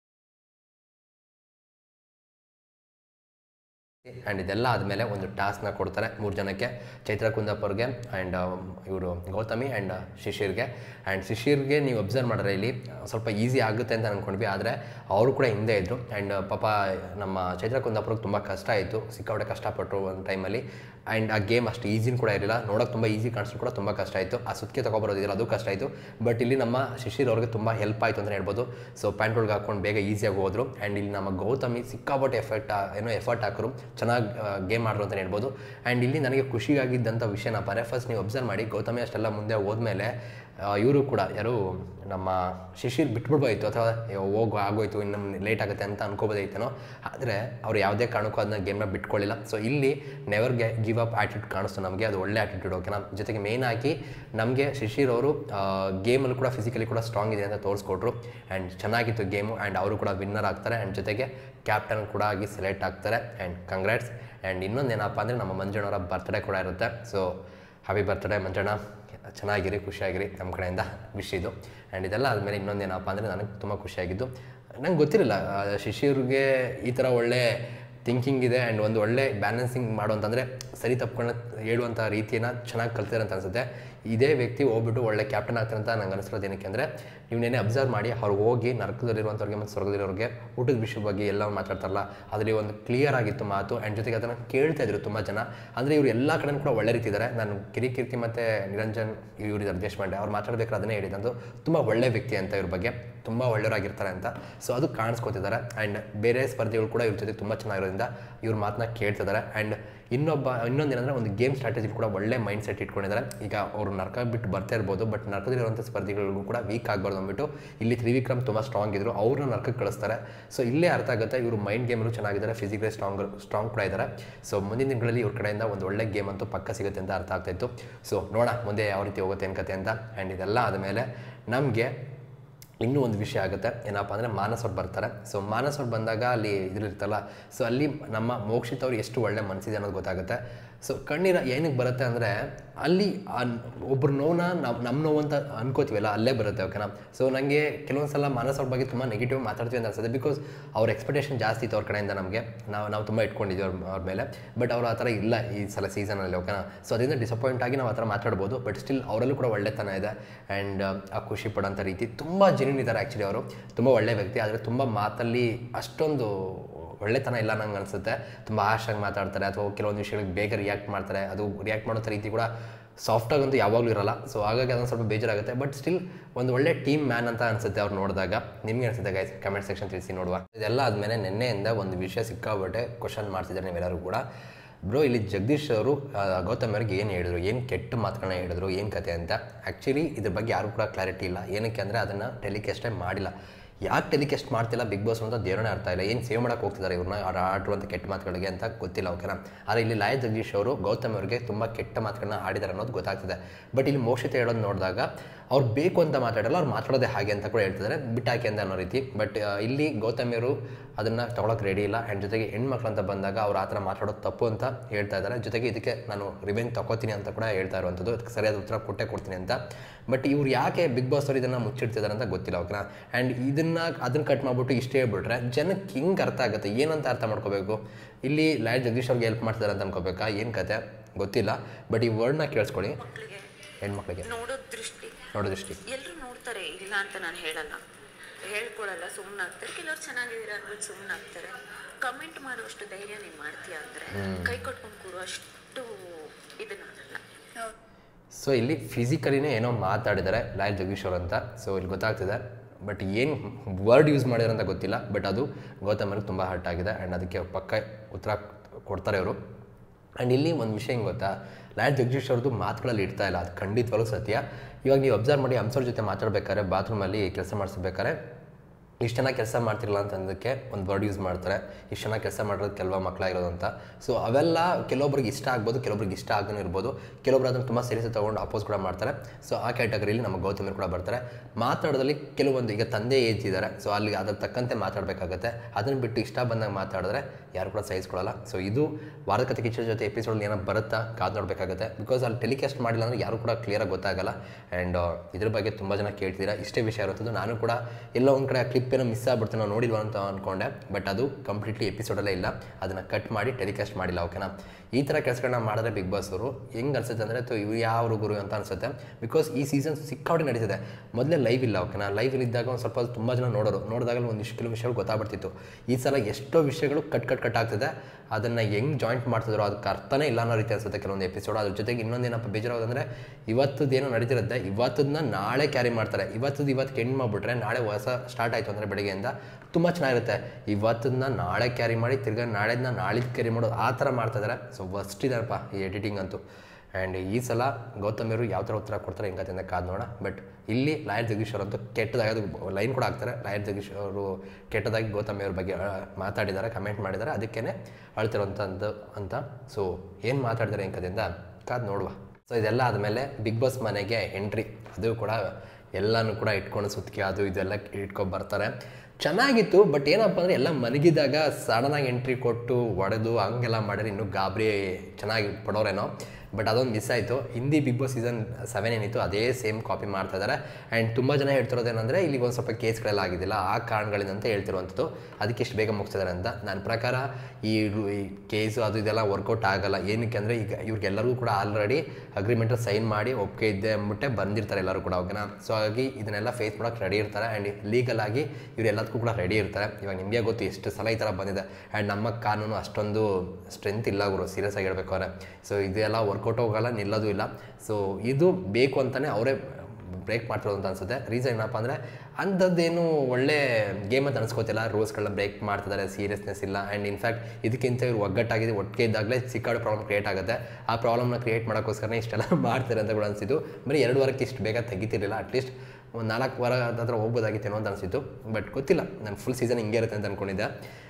A: ಆ್ಯಂಡ್ ಇದೆಲ್ಲ ಆದಮೇಲೆ ಒಂದು ಟಾಸ್ಕ್ನ ಕೊಡ್ತಾರೆ ಮೂರು ಜನಕ್ಕೆ ಚೈತ್ರ ಕುಂದಾಪುರ್ಗೆ ಆ್ಯಂಡ್ ಇವರು ಗೌತಮಿ ಆ್ಯಂಡ್ ಶಿಶಿರ್ಗೆ ಆ್ಯಂಡ್ ಶಿಶಿರ್ಗೆ ನೀವು ಅಬ್ಸರ್ವ್ ಮಾಡಿದ್ರೆ ಇಲ್ಲಿ ಸ್ವಲ್ಪ ಈಸಿ ಆಗುತ್ತೆ ಅಂತ ಅಂದ್ಕೊಂಡ್ವಿ ಆದರೆ ಅವರು ಕೂಡ ಹಿಂದೆ ಇದ್ದರು ಆ್ಯಂಡ್ ಪಾಪ ನಮ್ಮ ಚೈತ್ರ ಕುಂದಾಪುರಕ್ಕೆ ತುಂಬ ಕಷ್ಟ ಆಯಿತು ಸಿಕ್ಕಾಪಟ್ಟೆ ಕಷ್ಟಪಟ್ಟರು ಒಂದು ಟೈಮಲ್ಲಿ ಆ್ಯಂಡ್ ಆ ಗೇಮ್ ಅಷ್ಟು ಈಸಿನೂ ಕೂಡ ಇರಲಿಲ್ಲ ನೋಡೋಕೆ ತುಂಬ ಈಸಿ ಕಾಣಿಸ್ತು ಕೂಡ ತುಂಬ ಕಷ್ಟ ಆಯಿತು ಆ ಸುತ್ತಿಗೆ ತೊಗೊಬರೋದಿಲ್ಲ ಅದು ಕಷ್ಟ ಆಯಿತು ಬಟ್ ಇಲ್ಲಿ ನಮ್ಮ ಶಿಶಿರ್ ಅವ್ರಿಗೆ ತುಂಬ ಹೆಲ್ಪ್ ಆಯಿತು ಅಂತ ಹೇಳ್ಬೋದು ಸೊ ಪ್ಯಾಂಟ್ ಒಳಗೆ ಹಾಕೊಂಡು ಬೇಗ ಈಸಿಯಾಗಿ ಹೋದರು ಆ್ಯಂಡ್ ಇಲ್ಲಿ ನಮ್ಮ ಗೌತಮಿ ಸಿಕ್ಕಾಪಟ್ಟೆ ಎಫೆಕ್ಟ್ ಏನೋ ಎಫರ್ಟ್ ಹಾಕರು ಚೆನ್ನಾಗಿ ಗೇಮ್ ಮಾಡಿದ್ರು ಅಂತ ಹೇಳ್ಬೋದು ಆ್ಯಂಡ್ ಇಲ್ಲಿ ನನಗೆ ಖುಷಿಯಾಗಿದ್ದಂಥ ವಿಷಯನಪ್ಪ ಅಂದರೆ ಫಸ್ಟ್ ನೀವು ಅಬ್ಸರ್ವ್ ಮಾಡಿ ಗೌತಮಿ ಅಷ್ಟೆಲ್ಲ ಮುಂದೆ ಹೋದ್ಮೇಲೆ ಇವರು ಕೂಡ ಯಾರು ನಮ್ಮ ಶಿಶಿರ್ ಬಿಟ್ಬಿಡ್ಬೋಯ್ತು ಅಥವಾ ಅಯ್ಯೋ, ಹೋಗು ಆಗೋಯ್ತು ಇನ್ನು ಲೇಟ್ ಆಗುತ್ತೆ ಅಂತ ಅನ್ಕೋಬೋದೈತೇನೋ ಆದರೆ ಅವ್ರು ಯಾವುದೇ ಕಾರಣಕ್ಕೂ ಅದನ್ನ ಗೇಮ್ನ ಬಿಟ್ಕೊಳ್ಳಿಲ್ಲ ಸೊ ಇಲ್ಲಿ ನೆವರ್ ಗೆ ಗಿವ್ ಅಪ್ ಆ್ಯಟಿಟ್ಯೂಡ್ ಕಾಣಿಸ್ತು ನಮಗೆ ಅದು ಒಳ್ಳೆ ಆ್ಯಟಿಟ್ಯೂಡ್ ಓಕೆನಾ ಜೊತೆಗೆ ಮೇಯ್ನ್ ಆಗಿ ನಮಗೆ ಶಿಶಿರ್ ಅವರು ಗೇಮಲ್ಲಿ ಕೂಡ ಫಿಸಿಕಲಿ ಕೂಡ ಸ್ಟ್ರಾಂಗ್ ಇದೆ ಅಂತ ತೋರಿಸ್ಕೊಟ್ರು ಆ್ಯಂಡ್ ಚೆನ್ನಾಗಿತ್ತು ಗೇಮು ಆ್ಯಂಡ್ ಅವರು ಕೂಡ ವಿನ್ನರ್ ಆಗ್ತಾರೆ ಆ್ಯಂಡ್ ಜೊತೆಗೆ ಕ್ಯಾಪ್ಟನ್ ಕೂಡ ಆಗಿ ಸೆಲೆಕ್ಟ್ ಆಗ್ತಾರೆ ಆ್ಯಂಡ್ ಕಂಗ್ರಾಟ್ಸ್ ಆ್ಯಂಡ್ ಇನ್ನೊಂದು ಏನಪ್ಪ ಅಂದರೆ ನಮ್ಮ ಮಂಜಣ್ಣವರ ಬರ್ತ್ಡೇ ಕೂಡ ಇರುತ್ತೆ ಸೊ ಹ್ಯಾಪಿ ಬರ್ತ್ಡೇ ಮಂಜಣ್ಣ ಚೆನ್ನಾಗಿರಿ ಖುಷಿಯಾಗಿರಿ ನಮ್ಮ ಕಡೆಯಿಂದ ವಿಶ್ ಇದು ಆ್ಯಂಡ್ ಇದೆಲ್ಲ ಆದಮೇಲೆ ಇನ್ನೊಂದೇನಪ್ಪ ಅಂದರೆ ನನಗೆ ತುಂಬ ಖುಷಿಯಾಗಿದ್ದು ನಂಗೆ ಗೊತ್ತಿರಲಿಲ್ಲ ಆ, ಶಿಶಿರ್ಗೆ ಈ ಥರ ಒಳ್ಳೆ ಥಿಂಕಿಂಗ್ ಇದೆ ಆ್ಯಂಡ್ ಒಂದು ಒಳ್ಳೆ ಬ್ಯಾಲೆನ್ಸಿಂಗ್ ಮಾಡೋಂತಂದರೆ ಸರಿ ತಪ್ಕೊಂಡು ಹೇಳುವಂಥ ರೀತಿಯನ್ನು ಚೆನ್ನಾಗಿ ಕಲ್ತಿದ್ದಾರೆ ಅಂತ ಅನಿಸುತ್ತೆ ಇದೇ ವ್ಯಕ್ತಿ ಹೋಗ್ಬಿಟ್ಟು ಒಳ್ಳೆ ಕ್ಯಾಪ್ಟನ್ ಆಗ್ತಾರೆ ಅಂತ ನಂಗೆ ಅನಿಸ್ರೋದು ಏನಕ್ಕೆ ಅಂದರೆ ನೀವು ನೆನೆ ಅಬ್ಸರ್ವ್ ಮಾಡಿ ಅವ್ರು ಹೋಗಿ ನರಕದಲ್ಲಿರುವಂಥವ್ರಿಗೆ ಮತ್ತು ಸ್ವರ್ಗದಲ್ಲಿರೋರಿಗೆ ಊಟದ ವಿಷಯ ಬಗ್ಗೆ ಎಲ್ಲ ಮಾತಾಡ್ತಾರಲ್ಲ ಅದರಲ್ಲಿ ಒಂದು ಕ್ಲಿಯರ್ ಆಗಿತ್ತು ಮಾತು ಆ್ಯಂಡ್ ಜೊತೆಗೆ ಅದನ್ನು ಕೇಳ್ತಾ ಇದ್ರು ತುಂಬ ಜನ ಅಂದರೆ ಇವರು ಎಲ್ಲ ಕಡೆ ಕೂಡ ಒಳ್ಳೆ ರೀತಿ ಇದ್ದಾರೆ ನಾನು ಕಿರಿಕೀರ್ತಿ ಮತ್ತು ನಿರಂಜನ್ ಇವರು ಇದ್ದಾರೆ ದೇಶಪಾಂಡೆ ಅವ್ರು ಮಾತಾಡ್ಬೇಕಾದ್ರೆ ಅದನ್ನೇ ಹೇಳಿದ್ದು ತುಂಬ ಒಳ್ಳೆ ವ್ಯಕ್ತಿ ಅಂತ ಇವ್ರ ಬಗ್ಗೆ ತುಂಬ ಒಳ್ಳೆಯವರಾಗಿರ್ತಾರೆ ಅಂತ ಸೊ ಅದು ಕಾಣಿಸ್ಕೊತಿದ್ದಾರೆ ಆ್ಯಂಡ್ ಬೇರೆ ಸ್ಪರ್ಧಿಗಳು ಕೂಡ ಇವ್ರ ಜೊತೆ ತುಂಬ ಚೆನ್ನಾಗಿರೋದ್ರಿಂದ ಇವ್ರ ಮಾತನ್ನ ಕೇಳ್ತಿದ್ದಾರೆ ಆ್ಯಂಡ್ ಇನ್ನೊಬ್ಬ ಇನ್ನೊಂದೇನೆಂದರೆ ಒಂದು ಗೇಮ್ ಸ್ಟ್ರಾಟಜಿ ಕೂಡ ಒಳ್ಳೆ ಮೈಂಡ್ ಸೆಟ್ ಇಟ್ಕೊಂಡಿದ್ದಾರೆ ಈಗ ಅವರು ನರ್ಕ ಬಿಟ್ಟು ಬರ್ತಾ ಇರ್ಬೋದು ಬಟ್ ನರ್ಕದಲ್ಲಿರುವಂಥ ಸ್ಪರ್ಧಿಗಳಿಗೂ ಕೂಡ ವೀಕ್ ಆಗಬಾರ್ದು ಅಂದ್ಬಿಟ್ಟು ಇಲ್ಲಿ ತ್ರಿವಿಕ್ರಮ್ ತುಂಬ ಸ್ಟ್ರಾಂಗ್ ಇದ್ರು ಅವ್ರನ್ನ ನರ್ಕಕ್ಕೆ ಕಳಿಸ್ತಾರೆ ಸೊ ಇಲ್ಲೇ ಅರ್ಥ ಆಗುತ್ತೆ ಇವರು ಮೈಂಡ್ ಗೇಮಲ್ಲೂ ಚೆನ್ನಾಗಿದ್ದಾರೆ ಫಿಸಿಕಲಿ ಸ್ಟ್ರಾಂಗ್ ಸ್ಟ್ರಾಂಗ್ ಕೂಡ ಇದ್ದಾರೆ ಸೊ ಮುಂದಿನ ದಿನಗಳಲ್ಲಿ ಇವ್ರ ಕಡೆಯಿಂದ ಒಂದು ಒಳ್ಳೆ ಗೇಮ್ ಅಂತೂ ಪಕ್ಕ ಸಿಗುತ್ತೆ ಅಂತ ಅರ್ಥ ಆಗ್ತಾಯಿತ್ತು ಸೊ ನೋಡೋಣ ಮುಂದೆ ಯಾವ ರೀತಿ ಹೋಗುತ್ತೆ ಅನ್ಕತೆ ಅಂತ ಆ್ಯಂಡ್ ಇದೆಲ್ಲ ಆದಮೇಲೆ ನಮಗೆ ಇನ್ನೂ ಒಂದು ವಿಷಯ ಆಗುತ್ತೆ ಏನಪ್ಪ ಅಂದರೆ ಮಾನಸ್ ಅವ್ರು ಬರ್ತಾರೆ ಸೊ ಮಾನಸ್ ಅವ್ರು ಬಂದಾಗ ಅಲ್ಲಿ ಇದಿರ್ತಲ್ಲ ಸೊ ಅಲ್ಲಿ ನಮ್ಮ ಮೋಕ್ಷಿತ್ ಅವ್ರು ಎಷ್ಟು ಒಳ್ಳೆ ಮನಸ್ಸಿದೆ ಅನ್ನೋದು ಗೊತ್ತಾಗುತ್ತೆ ಸೊ ಕಣ್ಣೀರ ಏನಕ್ಕೆ ಬರುತ್ತೆ ಅಂದರೆ ಅಲ್ಲಿ ಆ ಒಬ್ರು ನೋವನ್ನ ನಾವು ನಮ್ಮ ನೋವು ಅಂತ ಅನ್ಕೋತೀವಲ್ಲ ಅಲ್ಲೇ ಬರುತ್ತೆ ಓಕೆನಾ ಸೊ ನನಗೆ ಕೆಲವೊಂದು ಸಲ ಮಾನಸ್ ಅವ್ರ ಬಗ್ಗೆ ತುಂಬ ನೆಗೆಟಿವ್ ಮಾತಾಡ್ತೀವಿ ಅಂತ ಅನ್ಸುತ್ತೆ ಬಿಕಾಸ್ ಅವ್ರ ಎಕ್ಸ್ಪೆಕ್ಟೇಷನ್ ಜಾಸ್ತಿ ಇತ್ತು ಅವ್ರ ಕಡೆಯಿಂದ ನಮಗೆ ನಾವು ನಾವು ತುಂಬ ಇಟ್ಕೊಂಡಿದ್ದೀವಿ ಅವ್ರ ಅವ್ರ ಮೇಲೆ ಬಟ್ ಅವ್ರು ಆ ಥರ ಇಲ್ಲ ಈ ಸಲ ಸೀಸನಲ್ಲಿ ಓಕೆನಾ ಸೊ ಅದರಿಂದ ಡಿಸಪಾಯಿಂಟ್ ಆಗಿ ನಾವು ಆ ಥರ ಮಾತಾಡ್ಬೋದು ಬಟ್ ಸ್ಟಿಲ್ ಅವರಲ್ಲೂ ಕೂಡ ಒಳ್ಳೆತನ ಇದೆ ಆ್ಯಂಡ್ ಆ ಖುಷಿ ಪಡೋಂಥ ರೀತಿ ತುಂಬ ಜೆನ್ಯೂನ್ ಇದ್ದಾರೆ ಆ್ಯಕ್ಚುಲಿ ಅವರು ತುಂಬ ಒಳ್ಳೆ ವ್ಯಕ್ತಿ ಆದರೆ ತುಂಬ ಮಾತಲ್ಲಿ ಅಷ್ಟೊಂದು ಒಳ್ಳೆತನ ಇಲ್ಲ ನಂಗೆ ಅನಿಸುತ್ತೆ ತುಂಬ ಆಶಾಗಿ ಮಾತಾಡ್ತಾರೆ ಅಥವಾ ಕೆಲವೊಂದು ವಿಷಯಗಳಿಗೆ ಬೇಗ ರಿಯಾಕ್ಟ್ ಮಾಡ್ತಾರೆ ಅದು ರಿಯಾಕ್ಟ್ ಮಾಡೋ ರೀತಿ ಕೂಡ ಸಾಫ್ಟಾಗಂತೂ ಯಾವಾಗಲೂ ಇರಲ್ಲ ಸೊ ಹಾಗಾಗಿ ಅದೊಂದು ಸ್ವಲ್ಪ ಬೇಜಾರಾಗುತ್ತೆ ಬಟ್ ಸ್ಟಿಲ್ ಒಂದು ಒಳ್ಳೆ ಟೀಮ್ ಮ್ಯಾನ್ ಅಂತ ಅನಿಸುತ್ತೆ ಅವ್ರು ನೋಡಿದಾಗ ನಿಮ್ಗೆ ಅನಿಸುತ್ತೆ ಗೈಸ್ ಕಮೆಂಟ್ ಸೆಕ್ಷನ್ ತಿಳಿಸಿ ನೋಡುವ ಇದೆಲ್ಲ ಆದಮೇಲೆ ನಿನ್ನೆಯಿಂದ ಒಂದು ವಿಷಯ ಸಿಕ್ಕಾಬಿಟ್ಟೆ ಕ್ವಶನ್ ಮಾಡ್ತಿದ್ದಾರೆ ನೀವೆಲ್ಲರೂ ಕೂಡ ಬ್ರೋ ಇಲ್ಲಿ ಜಗದೀಶ್ ಅವರು ಆ, ಗೌತಮ್ ಅವ್ರಿಗೆ ಏನು ಹೇಳಿದ್ರು ಏನು ಕೆಟ್ಟ ಮಾತುಗಳನ್ನ ಹೇಳಿದ್ರು ಏನು ಕತೆ ಅಂತ ಆ್ಯಕ್ಚುಲಿ ಇದ್ರ ಬಗ್ಗೆ ಯಾರು ಕೂಡ ಕ್ಲಾರಿಟಿ ಇಲ್ಲ ಏನಕ್ಕೆ ಅಂದರೆ ಅದನ್ನು ಟೆಲಿಕಾಸ್ಟೇ ಮಾಡಿಲ್ಲ ಯಾಕೆ ಟೆಲಿಕಾಸ್ಟ್ ಮಾಡ್ತಿಲ್ಲ ಬಿಗ್ ಬಾಸ್ ಅಂತ ದೇವರೇ ಅರ್ಥ ಇಲ್ಲ ಏನು ಸೇವ್ ಮಾಡೋಕೆ ಹೋಗ್ತಿದ್ದಾರೆ ಇವ್ರನ್ನ ಅವ್ರು ಆಡಿರುವಂಥ ಕೆಟ್ಟ ಮಾತುಗಳಿಗೆ ಅಂತ ಗೊತ್ತಿಲ್ಲ ಓಕೆನಾ ಆದರೆ ಇಲ್ಲಿ ಲಾಯ ಜಗದೀಶ್ ಅವರು ಗೌತಮ್ ಅವರಿಗೆ ತುಂಬ ಕೆಟ್ಟ ಮಾತುಗಳನ್ನ ಆಡಿದ್ದಾರೆ ಅನ್ನೋದು ಗೊತ್ತಾಗ್ತಿದೆ ಬಟ್ ಇಲ್ಲಿ ಮೋಕ್ಷಿತ ಹೇಳೋದು ನೋಡಿದಾಗ ಅವ್ರು ಬೇಕು ಅಂತ ಮಾತಾಡಲ್ಲ ಅವ್ರು ಮಾತಾಡೋದೇ ಹಾಗೆ ಅಂತ ಕೂಡ ಹೇಳ್ತಿದ್ದಾರೆ ಬಿಟ್ಟಾಕಿ ಅಂತ ಅನ್ನೋ ರೀತಿ ಬಟ್ ಇಲ್ಲಿ ಗೌತಮಿಯವರು ಅದನ್ನು ತೊಗೊಳಕ್ಕೆ ರೆಡಿ ಇಲ್ಲ ಆ್ಯಂಡ್ ಜೊತೆಗೆ ಹೆಣ್ಮಕ್ಳು ಅಂತ ಬಂದಾಗ ಅವ್ರು ಆ ಥರ ಮಾತಾಡೋದು ತಪ್ಪು ಅಂತ ಹೇಳ್ತಾ ಇದ್ದಾರೆ ಜೊತೆಗೆ ಇದಕ್ಕೆ ನಾನು ರಿವೆಂಜ್ ತಗೋತೀನಿ ಅಂತ ಕೂಡ ಹೇಳ್ತಾ ಇರುವಂಥದ್ದು ಅದಕ್ಕೆ ಸರಿಯಾದ ಉತ್ತರ ಕೊಟ್ಟೆ ಕೊಡ್ತೀನಿ ಅಂತ ಬಟ್ ಇವ್ರು ಯಾಕೆ ಬಿಗ್ ಬಾಸ್ ಅವ್ರು ಇದನ್ನು ಮುಚ್ಚಿಡ್ತಿದ್ದಾರೆ ಅಂತ ಗೊತ್ತಿಲ್ಲ ಓಕೆನಾ ಆ್ಯಂಡ್ ಇದನ್ನು ಅದನ್ನು ಕಟ್ ಮಾಡಿಬಿಟ್ಟು ಇಷ್ಟೇ ಹೇಳ್ಬಿಟ್ರೆ ಜನಕ್ಕೆ ಹಿಂಗೆ ಅರ್ಥ ಆಗುತ್ತೆ ಏನಂತ ಅರ್ಥ ಮಾಡ್ಕೋಬೇಕು ಇಲ್ಲಿ ಲಾಯರ್ ಜಗದೀಶ್ ಅವ್ರಿಗೆ ಹೆಲ್ಪ್ ಮಾಡ್ತಿದ್ದಾರೆ ಅಂತ ಅನ್ಕೋಬೇಕಾ ಏನು ಕತೆ ಗೊತ್ತಿಲ್ಲ ಬಟ್ ಈ ವರ್ಡ್ನ ಕೇಳಿಸ್ಕೊಳ್ಳಿ
B: ಮಕ್ಕಳಿಗೆ
A: ಹೆಣ್ಮಕ್ಳಿಗೆ
B: ನೋಡೋ ದೃಷ್ಟಿ
A: ನೋಡೋ ದೃಷ್ಟಿ
B: ಎಲ್ಲರೂ ನೋಡ್ತಾರೆ ಇಲ್ಲ ಅಂತ ನಾನು ಹೇಳಲ್ಲ ಹೇಳ್ಕೊಳಲ್ಲ ಸುಮ್ಮನಾಗ್ತಾರೆ ಕೆಲವ್ರು ಚೆನ್ನಾಗಿದ್ದೀರಾ ಅಂದ್ಬಿಟ್ಟು ಸುಮ್ಮನಾಗ್ತಾರೆ ಕಮೆಂಟ್ ಮಾಡುವಷ್ಟು ಧೈರ್ಯ ನೀನು ಮಾಡ್ತೀಯ ಅಂದರೆ ಕೈ ಕೊಟ್ಕೊಂಡು ಕೂರೋ ಅಷ್ಟು ಇದನ್ನಾಗಲ್ಲ
A: ಸೊ ಇಲ್ಲಿ ಫಿಸಿಕಲಿನೇ ಏನೋ ಮಾತಾಡಿದ್ದಾರೆ ಲಾಯರ್ ಜಗದೀಶ್ ಅವರು ಅಂತ ಸೊ ಇಲ್ಲಿ ಗೊತ್ತಾಗ್ತಿದೆ ಬಟ್ ಏನು ವರ್ಡ್ ಯೂಸ್ ಮಾಡಿದಾರೆ ಅಂತ ಗೊತ್ತಿಲ್ಲ ಬಟ್ ಅದು ಗೌತಮ್ ಅವ್ರಿಗೆ ತುಂಬ ಹರ್ಟ್ ಆಗಿದೆ ಆ್ಯಂಡ್ ಅದಕ್ಕೆ ಪಕ್ಕ ಉತ್ತರ ಕೊಡ್ತಾರೆ ಅವರು ಆ್ಯಂಡ್ ಇಲ್ಲಿ ಒಂದು ವಿಷಯ ಹೆಂಗೆ ಗೊತ್ತಾ ಲಾಯರ್ ಜಗದೀಶ್ ಅವ್ರದ್ದು ಮಾತುಗಳಲ್ಲಿ ಇಡ್ತಾ ಇಲ್ಲ ಅದು ಖಂಡಿತವಾಗ್ಲೂ ಸತ್ಯ ಇವಾಗ ನೀವು ಅಬ್ಸರ್ವ್ ಮಾಡಿ ಹಂಸವ್ರ ಜೊತೆ ಮಾತಾಡ್ಬೇಕಾದ್ರೆ ಬಾತ್ರೂಮಲ್ಲಿ ಕೆಲಸ ಮಾಡಿಸ್ಬೇಕಾದ್ರೆ ಇಷ್ಟು ಚೆನ್ನಾಗಿ ಕೆಲಸ ಮಾಡ್ತಿರಲ್ಲ ಅಂತಂದಕ್ಕೆ ಒಂದು ವರ್ಡ್ ಯೂಸ್ ಮಾಡ್ತಾರೆ ಇಷ್ಟು ಚೆನ್ನಾಗಿ ಕೆಲಸ ಮಾಡಿರೋದು ಕೆಲವು ಮಕ್ಕಳಾಗಿರೋದು ಅಂತ ಸೊ ಅವೆಲ್ಲ ಕೆಲವೊಬ್ರಿಗೆ ಇಷ್ಟ ಆಗ್ಬೋದು ಕೆಲವೊಬ್ರಿಗೆ ಇಷ್ಟ ಆಗದೇ ಇರ್ಬೋದು ಕೆಲವೊಬ್ರು ಅದನ್ನು ತುಂಬ ಸೀರಿಯಸ್ ತೊಗೊಂಡು ಅಪೋಸ್ ಕೂಡ ಮಾಡ್ತಾರೆ ಸೊ ಆ ಕ್ಯಾಟಗರಿಲಿ ನಮ್ಮ ಗೌತಮರು ಕೂಡ ಬರ್ತಾರೆ ಮಾತಾಡೋದ್ರಲ್ಲಿ ಕೆಲವೊಂದು ಈಗ ತಂದೆ ಏಜ್ ಇದ್ದಾರೆ ಸೊ ಅಲ್ಲಿ ಅದ್ರ ತಕ್ಕಂತೆ ಮಾತಾಡಬೇಕಾಗತ್ತೆ ಅದನ್ನು ಬಿಟ್ಟು ಇಷ್ಟ ಬಂದಾಗ ಮಾತಾಡಿದ್ರೆ ಯಾರು ಕೂಡ ಸಹಿಸ್ಕೊಳ್ಳಲ್ಲ ಸೊ ಇದು ವಾರದ ಕತೆ ಕಿಚ್ಚರ ಜೊತೆ ಎಪಿಸೋಡ್ ಏನೋ ಬರುತ್ತಾ ಕಾದು ನೋಡಬೇಕಾಗುತ್ತೆ ಬಿಕಾಸ್ ಅಲ್ಲಿ ಟೆಲಿಕಾಸ್ಟ್ ಮಾಡಿಲ್ಲ ಅಂದರೆ ಯಾರು ಕೂಡ ಕ್ಲಿಯರಾಗಿ ಗೊತ್ತಾಗಲ್ಲ ಆ್ಯಂಡ್ ಇದ್ರ ಬಗ್ಗೆ ತುಂಬ ಜನ ಕೇಳ್ತಿದ್ದೀರಾ ಇಷ್ಟೇ ವಿಷಯ ಇರುವಂಥದ್ದು ನಾನು ಕೂಡ ಎಲ್ಲೋ ಒಂದು ಕಡೆ ಆ ಕ್ಲಿಪ್ ಏನೋ ಮಿಸ್ ಆಗ್ಬಿಡ್ತು ನಾವು ನೋಡಿಲ್ವ ಅಂತ ಅಂದ್ಕೊಂಡೆ ಬಟ್ ಅದು ಕಂಪ್ಲೀಟ್ಲಿ ಎಪಿಸೋಡಲ್ಲೇ ಇಲ್ಲ ಅದನ್ನು ಕಟ್ ಮಾಡಿ ಟೆಲಿಕಾಸ್ಟ್ ಮಾಡಿಲ್ಲ ಓಕೆನಾ ಈ ಥರ ಕೆಲಸಗಳನ್ನ ಮಾಡಿದ್ರೆ ಬಿಗ್ ಬಾಸ್ ಅವರು ಹೆಂಗೆ ಅನ್ಸುತ್ತೆ ಅಂದರೆ ಇವು ಯಾವ ಗುರು ಅಂತ ಅನ್ಸುತ್ತೆ ಬಿಕಾಸ್ ಈ ಸೀಸನ್ ಸಿಕ್ಕಾಪಟ್ಟೆ ನಡೀತಿದೆ ಮೊದಲೇ ಲೈವ್ ಇಲ್ಲ ಓಕೆನಾ ಲೈವ್ ಇದ್ದಾಗ ಒಂದು ಸ್ವಲ್ಪ ತುಂಬ ಜನ ನೋಡೋರು ನೋಡಿದಾಗ ಒಂದಿಷ್ಟು ಕೆಲವು ವಿಷಯಗಳು ಗೊತ್ತಾಗ್ಬಿಡ್ತಿತ್ತು ಈ ಸಲ ಎಷ್ಟೋ ವಿಷಯಗಳು ಕಟ್ ಕಟ್ ಕಟ್ ಆಗ್ತಿದೆ ಅದನ್ನು ಹೆಂಗೆ ಜಾಯಿಂಟ್ ಮಾಡ್ತಿದ್ರು ಅದಕ್ಕೆ ಅರ್ಥನೇ ಇಲ್ಲ ಅನ್ನೋ ರೀತಿ ಅನ್ಸುತ್ತೆ ಕೆಲವೊಂದು ಎಪಿಸೋಡ್ ಅದ್ರ ಜೊತೆಗೆ ಇನ್ನೊಂದೇನಪ್ಪ ಬೇಜಾರಾಗೋದಂದರೆ ಇವತ್ತದ್ದೇನೋ ನಡೀತಿರುತ್ತೆ ಇವತ್ತದನ್ನ ನಾಳೆ ಕ್ಯಾರಿ ಮಾಡ್ತಾರೆ ಇವತ್ತದ್ದು ಇವತ್ತು ಕೆಂಡ್ ಮಾಡಿಬಿಟ್ರೆ ನಾಳೆ ಹೊಸ ಸ್ಟಾರ್ಟ್ ಆಯಿತು ಅಂದರೆ ಬೆಳಗ್ಗೆಯಿಂದ ತುಂಬ ಚೆನ್ನಾಗಿರುತ್ತೆ ಇವತ್ತನ್ನ ನಾಳೆ ಕ್ಯಾರಿ ಮಾಡಿ ತಿರ್ಗಾ ನಾಳೆದನ್ನ ನಾಳಿದ್ದು ಕ್ಯಾರಿ ಮಾಡೋದು ಆ ಥರ ಮಾಡ್ತಾಯಿದ್ದಾರೆ ಸೊ ಫಸ್ಟ್ ಇದಾರಪ್ಪ ಈ ಎಡಿಟಿಂಗ್ ಅಂತೂ ಆ್ಯಂಡ್ ಈ ಸಲ ಗೌತಮಿಯವರು ಯಾವ ಥರ ಉತ್ತರ ಕೊಡ್ತಾರೆ ಹೆಂಗತ್ತೆ ಅಂತ ಕಾದು ನೋಡೋಣ ಬಟ್ ಇಲ್ಲಿ ಲಾಯರ್ ಜಗದೀಶ್ ಅವರು ಅಂತೂ ಕೆಟ್ಟದಾಗಿ ಅದು ಲೈನ್ ಕೂಡ ಹಾಕ್ತಾರೆ ಲಾಯರ್ ಜಗದೀಶ್ ಅವರು ಕೆಟ್ಟದಾಗಿ ಗೌತಮಿಯವ್ರ ಬಗ್ಗೆ ಆ, ಮಾತಾಡಿದ್ದಾರೆ ಕಮೆಂಟ್ ಮಾಡಿದ್ದಾರೆ ಅದಕ್ಕೇ ಅಳ್ತಿರೋಂಥದ್ದು ಅಂತ ಸೊ ಏನು ಮಾತಾಡಿದ್ದಾರೆ ಹೆಂಗದಿಂದ ಕಾದು ನೋಡುವ ಸೊ ಇದೆಲ್ಲ ಆದಮೇಲೆ ಬಿಗ್ ಬಾಸ್ ಮನೆಗೆ ಎಂಟ್ರಿ ಅದು ಕೂಡ ಎಲ್ಲನೂ ಕೂಡ ಇಟ್ಕೊಂಡು ಸುತ್ತಿಗೆ ಅದು ಇದೆಲ್ಲ ಇಟ್ಕೊಂಡು ಬರ್ತಾರೆ ಚೆನ್ನಾಗಿತ್ತು ಬಟ್ ಏನಪ್ಪ ಅಂದರೆ ಎಲ್ಲ ಮಲಗಿದಾಗ ಸಡನ್ನಾಗಿ ಎಂಟ್ರಿ ಕೊಟ್ಟು ಹೊಡೆದು ಹಂಗೆಲ್ಲ ಮಾಡಿದ್ರೆ ಇನ್ನೂ ಗಾಬರಿ ಚೆನ್ನಾಗಿ ಪಡೋರೇನೋ ಬಟ್ ಅದೊಂದು ಮಿಸ್ ಆಯಿತು Hindi big boss season seven ಏನಿತ್ತು ಅದೇ ಸೇಮ್ ಕಾಪಿ ಮಾಡ್ತಾ ಇದ್ದಾರೆ ಆ್ಯಂಡ್ ತುಂಬ ಜನ ಹೇಳ್ತಿರೋದೇನೆಂದರೆ ಇಲ್ಲಿ ಒಂದು ಸ್ವಲ್ಪ ಕೇಸ್ಗಳೆಲ್ಲ ಆಗಿದ್ದಿಲ್ಲ ಆ ಕಾರಣಗಳಿಂದ ಅಂತ ಹೇಳ್ತಿರುವಂಥದ್ದು ಅದಕ್ಕೆ ಇಷ್ಟು ಬೇಗ ಮುಗಿಸಿದ್ದಾರೆ ಅಂತ ನನ್ನ ಪ್ರಕಾರ ಈ ರು- ಈ ಕೇಸು ಅದು ಇದೆಲ್ಲ ವರ್ಕೌಟ್ ಆಗಲ್ಲ ಏನಕ್ಕೆ ಅಂದರೆ ಈಗ ಇವ್ರಿಗೆಲ್ಲರಿಗೂ ಕೂಡ ಆಲ್ರೆಡಿ ಅಗ್ರಿಮೆಂಟಲ್ಲಿ ಸೈನ್ ಮಾಡಿ ಒಪ್ಪಿಗೆ ಇದ್ದೆ ಅಂದ್ಬಿಟ್ಟೆ ಬಂದಿರ್ತಾರೆ ಎಲ್ಲರೂ ಕೂಡ ಓಕೆನಾ ಸೊ ಹಾಗಾಗಿ ಇದನ್ನೆಲ್ಲ ಫೇಸ್ ಮಾಡೋಕ್ಕೆ ರೆಡಿ ಇರ್ತಾರೆ ಆ್ಯಂಡ್ ಲೀಗಲ್ ಆಗಿ ಇವರೆಲ್ಲದಕ್ಕೂ ಕೂಡ ರೆಡಿ ಇರ್ತಾರೆ ಇವಾಗ ನಿಮಗೆ ಗೊತ್ತು ಎಷ್ಟು ಸಲ ಈ ಥರ ಬಂದಿದೆ ಆ್ಯಂಡ್ ನಮ್ಮ ಕಾನೂನು ಅಷ್ಟೊಂದು ಸ್ಟ್ರೆಂತ್ ಇಲ್ಲ ಗುರು ಸೀರಿಯಸ್ ಆಗಿ ಹೇಳ್ಬೇಕಾದ್ರೆ ಸೊ ಇದೆಲ್ಲ ವರ್ಕೌಟ್ ಹೋಗಲ್ಲ ನಿಲ್ಲೋದು ಇಲ್ಲ ಸೊ ಇದು ಬೇಕು ಅಂತಲೇ ಅವರೇ ಬ್ರೇಕ್ ಮಾಡ್ತಿರೋದು ಅಂತ ಅನ್ಸುತ್ತೆ ರೀಸನ್ ಏನಪ್ಪ ಅಂದರೆ ಅಂಥದ್ದೇನು ಒಳ್ಳೆ ಗೇಮ್ ಅಂತ ಅನ್ಸ್ಕೋತಿಲ್ಲ ರೂಲ್ಸ್ಗಳನ್ನ ಬ್ರೇಕ್ ಮಾಡ್ತಿದ್ದಾರೆ ಸೀರಿಯಸ್ನೆಸ್ ಇಲ್ಲ ಆ್ಯಂಡ್ ಇನ್ಫ್ಯಾಕ್ಟ್ ಇದಕ್ಕಿಂತ ಇವ್ರು ಒಗ್ಗಟ್ಟಾಗಿದೆ ಒಟ್ಟಿಗೆ ಇದ್ದಾಗಲೇ ಸಿಕ್ಕಾಡು ಪ್ರಾಬ್ಲಮ್ ಕ್ರಿಯೇಟ್ ಆಗುತ್ತೆ ಆ ಪ್ರಾಬ್ಲಮ್ನ ಕ್ರಿಯೇಟ್ ಮಾಡೋಕ್ಕೋಸ್ಕರನೇ ಇಷ್ಟೆಲ್ಲ ಮಾಡ್ತಾರೆ ಅಂತ ಕೂಡ ಅನಿಸಿತು ಬರೀ ಎರಡು ವಾರಕ್ಕೆ ಇಷ್ಟು ಬೇಗ ತೆಗಿತಿರಲಿಲ್ಲ ಅಟ್ಲೀಸ್ಟ್ ಒಂದು ನಾಲ್ಕು ವಾರ ಹತ್ರ ಹೋಗ್ಬೋದಾಗಿತ್ತೇನೋ ಅಂತ ಅನಿಸಿತು ಬಟ್ ಗೊತ್ತಿಲ್ಲ ನಾನು ಫುಲ್ ಸೀಸನ್ ಹಿಂಗೆ ಇರುತ್ತೆ ಅಂತ ಅಂದ್ಕೊಂಡಿದ್ದೆ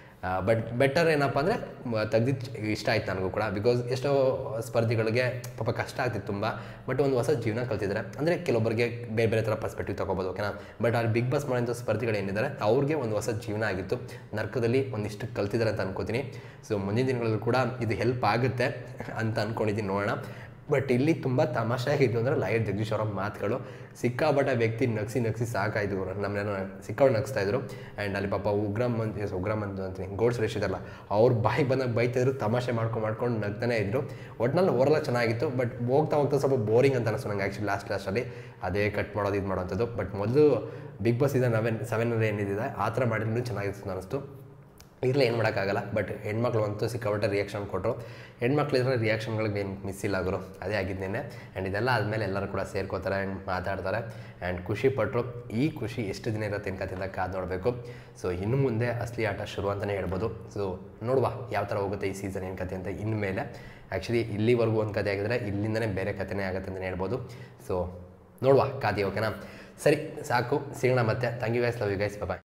A: ಬಟ್ ಬೆಟರ್ ಏನಪ್ಪ ಅಂದರೆ ತೆಗ್ದಿದ್ದು ಇಷ್ಟ ಆಯ್ತು ನನಗೂ ಕೂಡ ಬಿಕಾಸ್ ಎಷ್ಟೋ ಸ್ಪರ್ಧಿಗಳಿಗೆ ಪಾಪ ಕಷ್ಟ ಆಗ್ತಿತ್ತು ತುಂಬ ಬಟ್ ಒಂದು ಹೊಸ ಜೀವನ ಕಲ್ತಿದ್ದಾರೆ ಅಂದರೆ ಕೆಲವೊಬ್ಬರಿಗೆ ಬೇರೆ ಬೇರೆ ಥರ ಪರ್ಸ್ಪೆಕ್ಟಿವ್ ತೊಗೋಬೋದು ಓಕೆನಾ ಬಟ್ ಅಲ್ಲಿ ಬಿಗ್ ಬಾಸ್ ಮಾಡೋಂಥ ಸ್ಪರ್ಧಿಗಳು ಏನಿದ್ದಾರೆ ಅವ್ರಿಗೆ ಒಂದು ಹೊಸ ಜೀವನ ಆಗಿತ್ತು ನರ್ಕದಲ್ಲಿ ಒಂದಿಷ್ಟು ಕಲ್ತಿದ್ದಾರೆ ಅಂತ ಅನ್ಕೋತೀನಿ ಸೊ ಮುಂದಿನ ದಿನಗಳಲ್ಲೂ ಕೂಡ ಇದು ಹೆಲ್ಪ್ ಆಗುತ್ತೆ ಅಂತ ಅಂದ್ಕೊಂಡಿದ್ದೀನಿ ನೋಡೋಣ ಬಟ್ ಇಲ್ಲಿ ತುಂಬ ತಮಾಷೆಯಾಗಿದ್ದು ಅಂದರೆ ಲಾಯರ್ ಜಗದೀಶ್ ಅವರ ಮಾತುಗಳು ಸಿಕ್ಕಾಪಟ್ಟ ವ್ಯಕ್ತಿ ನಗ್ಸಿ ನಗ್ಸಿ ಸಾಕಾಯ್ತು ಇವರು ನಮ್ಮನ್ನ ಸಿಕ್ಕಾಪಟ್ಟು ನಗಿಸ್ತಾ ಇದ್ರು ಆ್ಯಂಡ್ ಅಲ್ಲಿ ಪಾಪ ಉಗ್ರಮ್ ಅಂತ ಎಸ್ ಉಗ್ರಮ್ ಅಂತ ಅಂತೀನಿ ಗೋಡ್ ಸುರೇಶ್ ಇದಾರಲ್ಲ ಅವ್ರು ಬಾಯಿ ಬಂದಾಗ ಬೈತಿದ್ರು ತಮಾಷೆ ಮಾಡ್ಕೊಂಡು ಮಾಡ್ಕೊಂಡು ನಗ್ತಾನೆ ಇದ್ರು ಒಟ್ನಲ್ಲಿ ಓವರಲ್ಲ ಚೆನ್ನಾಗಿತ್ತು ಬಟ್ ಹೋಗ್ತಾ ಹೋಗ್ತಾ ಸ್ವಲ್ಪ ಬೋರಿಂಗ್ ಅಂತ ಅನಿಸ್ತು ನಂಗೆ ಆ್ಯಕ್ಚುಲಿ ಲಾಸ್ಟ್ ಲಾಸ್ಟಲ್ಲಿ ಅದೇ ಕಟ್ ಮಾಡೋದು ಇದು ಮಾಡೋಂಥದ್ದು ಬಟ್ ಮೊದಲು ಬಿಗ್ ಬಾಸ್ ಸೀಸನ್ ಸೆವೆನ್ ಸೆವೆನಲ್ಲಿ ಏನಿದೆ ಆ ಥರ ಮಾಡಿದ್ರು ಚೆನ್ನಾಗಿತ್ತು ಅಂತ ಅನಿಸ್ತು ಇರಲಿ ಏನು ಮಾಡೋಕ್ಕಾಗಲ್ಲ ಬಟ್ ಹೆಣ್ಮಕ್ಳು ಅಂತೂ ಸಿಕ್ಕಾಪಟ್ಟೆ ರಿಯಾಕ್ಷನ್ ಕೊಟ್ಟರು ಹೆಣ್ಮಕ್ಳಿದ್ರೆ ರಿಯಾಕ್ಷನ್ಗಳಿಗೆ ಏನು ಮಿಸ್ ಇಲ್ಲ ಗುರು ಅದೇ ಆಗಿದ್ದೇನೆ ಆ್ಯಂಡ್ ಇದೆಲ್ಲ ಆದಮೇಲೆ ಎಲ್ಲರೂ ಕೂಡ ಸೇರ್ಕೋತಾರೆ ಆ್ಯಂಡ್ ಮಾತಾಡ್ತಾರೆ ಆ್ಯಂಡ್ ಖುಷಿ ಪಟ್ಟರು ಈ ಖುಷಿ ಎಷ್ಟು ದಿನ ಇರುತ್ತೆ ಅನ್ಕತ್ತಿಂದ ಕಾದು ನೋಡಬೇಕು ಸೊ ಇನ್ನು ಮುಂದೆ ಅಸಲಿ ಆಟ ಶುರು ಅಂತಲೇ ಹೇಳ್ಬೋದು ಸೊ ನೋಡುವ ಯಾವ ಥರ ಹೋಗುತ್ತೆ ಈ ಸೀಸನ್ ಏನು ಕತೆ ಅಂತ ಇನ್ಮೇಲೆ ಆ್ಯಕ್ಚುಲಿ ಇಲ್ಲಿವರೆಗೂ ಒಂದು ಕತೆ ಆಗಿದ್ರೆ ಇಲ್ಲಿಂದನೇ ಬೇರೆ ಕಥೆನೇ ಆಗುತ್ತೆ ಅಂತಲೇ ಹೇಳ್ಬೋದು ಸೊ ನೋಡುವ ಕಾದಿ ಓಕೆನಾ ಸರಿ ಸಾಕು ಸಿಗೋಣ ಮತ್ತೆ thank you guys love you guys bye